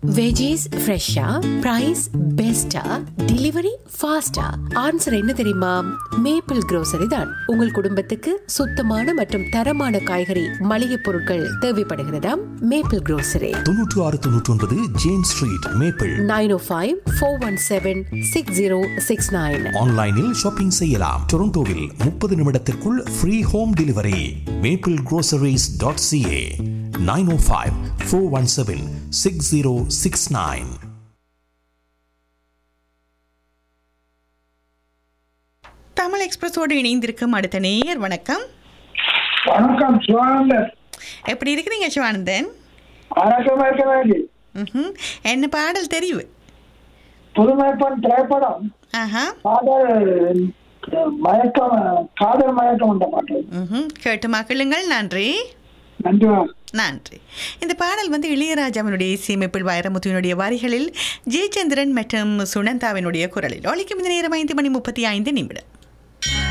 Veggies ஃப்ரெஷ்ஷா price பெஸ்டா delivery ஃபாஸ்டா ஆன்சர் என்ன தெரியுமா மேப்பிள் grocery தான் உங்கள் குடும்பத்துக்கு சுத்தமான மற்றும் தரமான காய்கறி மளிகை பொருட்கள் தேவைப்படுகிறதா மேப்பிள் grocery தொன்னூற்று ஆறு தொன்னூற்றி ஒன்பது James Street Maple nine O five four one seven six zero six nine ஆன்லைனில் ஷாப்பிங் செய்யலாம் டொரண்டோவில் முப்பது நிமிடத்திற்குள் free home delivery Maple groceries.ca dot CA nine O five four one seven six zero six nine Tamil எக்ஸ்பிரஸோடு இணைந்திருக்கும் அடுத்த நேயர் வணக்கம் வணக்கம் சிவானந்தன் எப்படி இருக்கிறீங்க சிவானந்தன் வணக்கம் இருக்க வேண்டி ம்ஹும். என்ன பாடல் தெரிவு புதுமைப்பன் திரைப்படம் ஆஹா காதல் மயக்கம் காதல் மயக்கம் என்ற பாட்டு ம்ஹும். கேட்டு மகிழுங்கள் நன்றி நன்றி நன்றி இந்த பாடல் வந்து இளையராஜாவினுடைய இசையமைப்பில் வைரமுத்துவினுடைய வரிகளில் ஜெயச்சந்திரன் மற்றும் சுனந்தாவினுடைய குரலில் ஒலிக்கும் இந்த நேரம் ஐந்து மணி முப்பத்தி ஐந்து நிமிடம்